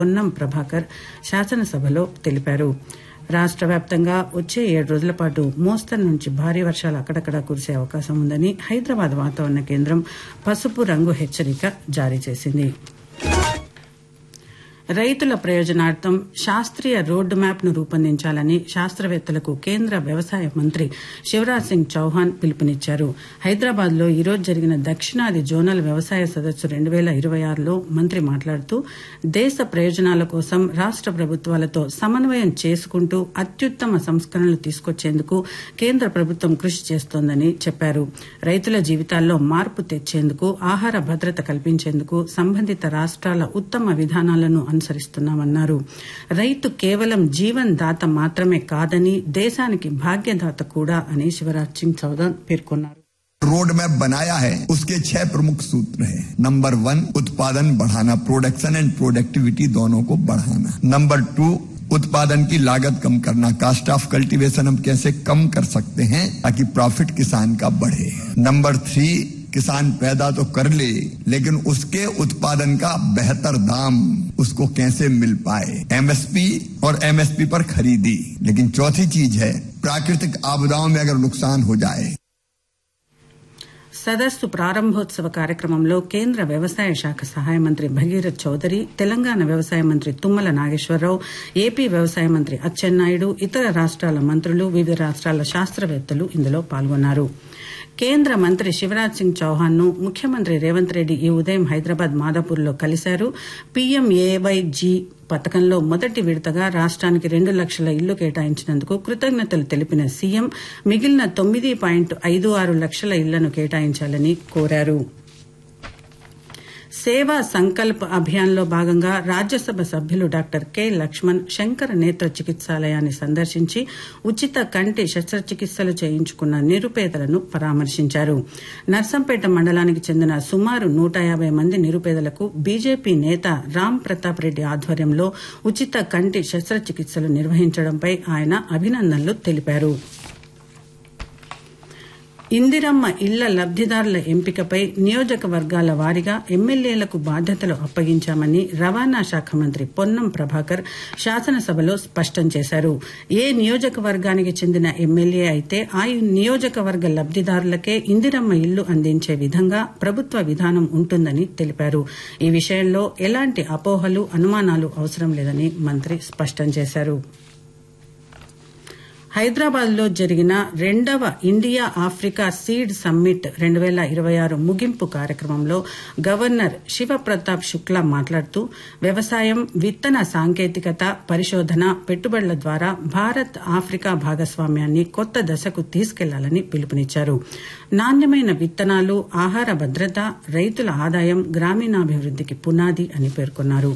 పొన్నం ప్రభాకర్ శాసనసభలో తెలిపారు రాష్ట వ్యాప్తంగా వచ్చే ఏడు రోజుల పాటు మోస్తరు నుంచి భారీ వర్షాలు అక్కడక్కడా కురిసే అవకాశం ఉందని హైదరాబాద్ వాతావరణ కేంద్రం పసుపు రంగు హెచ్చరిక జారీ చేసింది రైతుల ప్రయోజనార్థం శాస్త్రీయ రోడ్డు మ్యాప్ ను రూపొందించాలని శాస్త్రవేత్తలకు కేంద్ర వ్యవసాయ మంత్రి శివరాజ్ సింగ్ చౌహాన్ పిలుపునిచ్చారు హైదరాబాద్ లో ఈరోజు జరిగిన దక్షిణాది జోనల్ వ్యవసాయ సదస్సు రెండు వేల ఇరవై ఆరులో మంత్రి మాట్లాడుతూ దేశ ప్రయోజనాల కోసం రాష్ట ప్రభుత్వాలతో సమన్వయం చేసుకుంటూ అత్యుత్తమ సంస్కరణలు తీసుకొచ్చేందుకు కేంద్ర ప్రభుత్వం కృషి చేస్తోందని చెప్పారు రైతుల జీవితాల్లో మార్పు తెచ్చేందుకు ఆహార భద్రత కల్పించేందుకు సంబంధిత రాష్ట్రాల ఉత్తమ విధానాలను అనుసరిస్తున్నామన్నారు రైతు కేవలం జీవన్ దాత మాత్రమే కాదని దేశానికి భాగ్యదాత కూడా అని శివరాజ్ సింగ్ చౌహాన్ పేర్కొన్నారు रोड मैप बनाया है उसके छह प्रमुख सूत्र हैं नंबर वन उत्पादन बढ़ाना प्रोडक्शन एंड प्रोडक्टिविटी दोनों को बढ़ाना नंबर टू उत्पादन की लागत कम करना कास्ट ऑफ कल्टीवेशन हम कैसे कम कर सकते हैं ताकि प्रॉफिट किसान का बढ़े नंबर थ्री किसान पैदा तो कर ले लेकिन उसके उत्पादन का बेहतर दाम उसको कैसे मिल पाए एमएसपी और एमएसपी पर खरीदी लेकिन चौथी चीज है प्राकृतिक आपदाओं में अगर नुकसान हो जाए సదస్సు ప్రారంభోత్సవ కార్యక్రమంలో కేంద్ర వ్యవసాయ శాఖ సహాయ మంత్రి భగీరథ్ చౌదరి తెలంగాణ వ్యవసాయ మంత్రి తుమ్మల నాగేశ్వరరావు ఏపీ వ్యవసాయ మంత్రి అచ్చెన్నాయుడు ఇతర రాష్ట్రాల మంత్రులు వివిధ రాష్ట్రాల శాస్త్రవేత్తలు ఇందులో పాల్గొన్నారు కేంద్ర మంత్రి శివరాజ్ సింగ్ చౌహాన్ ను ముఖ్యమంత్రి రేవంత్ రెడ్డి ఈ ఉదయం హైదరాబాద్ మాదాపూర్లో కలిశారు పీఎంఏవైజీ పథకంలో మొదటి విడతగా రాష్ట్రానికి రెండు లక్షల ఇళ్లు కేటాయించినందుకు కృతజ్ఞతలు తెలిపిన సీఎం మిగిలిన తొమ్మిది పాయింట్ ఐదు ఆరు లక్షల ఇళ్లను కేటాయించాలని కోరారు సేవా సంకల్ప్ అభియాన్లో భాగంగా రాజ్యసభ సభ్యులు డాక్టర్ కె లక్ష్మణ్ శంకర నేత్ర చికిత్సాలయాన్ని సందర్శించి ఉచిత కంటి శస్త్రచికిత్సలు చేయించుకున్న నిరుపేదలను పరామర్శించారు నర్సంపేట మండలానికి చెందిన సుమారు నూట యాబై మంది నిరుపేదలకు బీజేపీ నేత రామ్ ప్రతాప్ రెడ్డి ఆధ్వర్యంలో ఉచిత కంటి శస్త్రచికిత్సలు నిర్వహించడంపై ఆయన అభినందనలు తెలిపారు ఇందిరమ్మ ఇళ్ల లబ్దిదారుల ఎంపికపై నియోజకవర్గాల వారీగా ఎమ్మెల్యేలకు బాధ్యతలు అప్పగించామని రవాణా శాఖ మంత్రి పొన్నం ప్రభాకర్ శాసనసభలో స్పష్టం చేశారు ఏ నియోజకవర్గానికి చెందిన ఎమ్మెల్యే అయితే ఆ నియోజకవర్గ లబ్దిదారులకే ఇందిరమ్మ ఇళ్లు అందించే విధంగా ప్రభుత్వ విధానం ఉంటుందని తెలిపారు ఈ విషయంలో ఎలాంటి అపోహలు అనుమానాలు అవసరం లేదని మంత్రి స్పష్టం చేశారు హైదరాబాద్ లో జరిగిన రెండవ ఇండియా ఆఫ్రికా సీడ్ సమ్మిట్ రెండు వేల ఇరవై ఆరు ముగింపు కార్యక్రమంలో గవర్నర్ శివప్రతాప్ శుక్లా మాట్లాడుతూ వ్యవసాయం విత్తన సాంకేతికత పరిశోధన పెట్టుబడుల ద్వారా భారత్ ఆఫ్రికా భాగస్వామ్యాన్ని కొత్త దశకు తీసుకెళ్లాలని పిలుపునిచ్చారు నాణ్యమైన విత్తనాలు ఆహార భద్రత రైతుల ఆదాయం గ్రామీణాభివృద్దికి పునాది అని పేర్కొన్నారు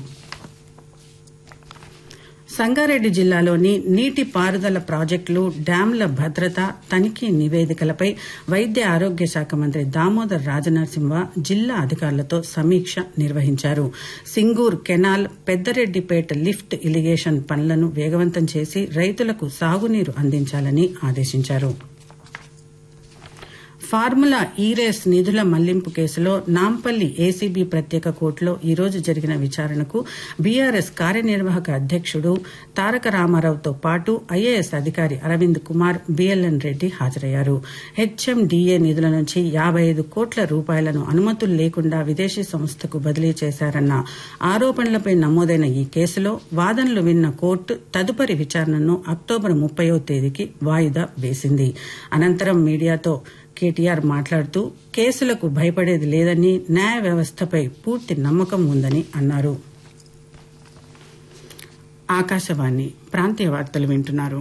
సంగారెడ్డి జిల్లాలోని నీటి పారుదల ప్రాజెక్టులు డ్యాంల భద్రత తనిఖీ నివేదికలపై వైద్య ఆరోగ్య శాఖ మంత్రి దామోదర్ రాజనరసింహ జిల్లా అధికారులతో సమీక్ష నిర్వహించారు Singur canal Peddareddipeta lift irrigation పనులను వేగవంతం చేసి రైతులకు సాగునీరు అందించాలని ఆదేశించారు ఫార్ములా ఈ రేస్ నిధుల మళ్లింపు కేసులో నాంపల్లి ఏసీబీ ప్రత్యేక కోర్టులో ఈ రోజు జరిగిన విచారణకు బీఆర్ఎస్ కార్యనిర్వాహక అధ్యక్షుడు తారక రామారావుతో పాటు ఐఏఎస్ అధికారి అరవింద్ కుమార్ బీఎల్ఎన్ రెడ్డి హాజరయ్యారు హెచ్ఎండీఏ నిధుల నుంచి యాబై ఐదు కోట్ల రూపాయలను అనుమతులు లేకుండా విదేశీ సంస్థకు బదిలీ చేశారన్న ఆరోపణలపై నమోదైన ఈ కేసులో వాదనలు విన్న కోర్టు తదుపరి విచారణను అక్టోబర్ ముప్పయో తేదీకి వాయిదా వేసింది అనంతరం మీడియాతో కేటీఆర్ మాట్లాడుతూ కేసులకు భయపడేది లేదని న్యాయ వ్యవస్థపై పూర్తి నమ్మకం ఉందని అన్నారు ఆకాశవాణి ప్రాంతీయ వార్తలు వింటున్నారు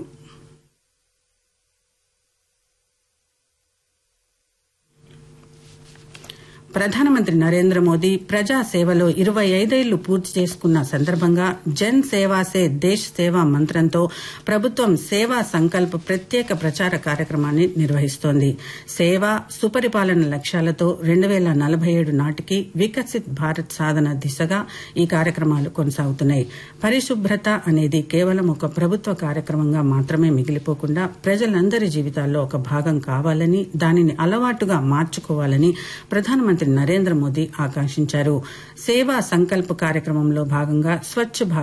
ప్రధానమంత్రి నరేంద్ర మోదీ ప్రజా సేవలో ఇరవై ఐదేళ్లు పూర్తి చేసుకున్న సందర్భంగా జన్ సేవా సే దేశ్ సేవా మంత్రంతో ప్రభుత్వం సేవా సంకల్ప్ ప్రత్యేక ప్రచార కార్యక్రమాన్ని నిర్వహిస్తోంది సేవ సుపరిపాలన లక్ష్యాలతో రెండు వేల నలభై ఏడు నాటికి వికసిత్ భారత్ సాధన దిశగా ఈ కార్యక్రమాలు కొనసాగుతున్నాయి పరిశుభ్రత అనేది కేవలం ఒక ప్రభుత్వ కార్యక్రమంగా మాత్రమే మిగిలిపోకుండా ప్రజలందరి జీవితాల్లో ఒక భాగం కావాలని దానిని అలవాటుగా మార్చుకోవాలని ప్రధానమంత్రి ప్రధానమంత్రి నరేంద్ర మోదీ ఆకాంక్షించారు సేవా సంకల్ప్ కార్యక్రమంలో భాగంగా స్వచ్ఛ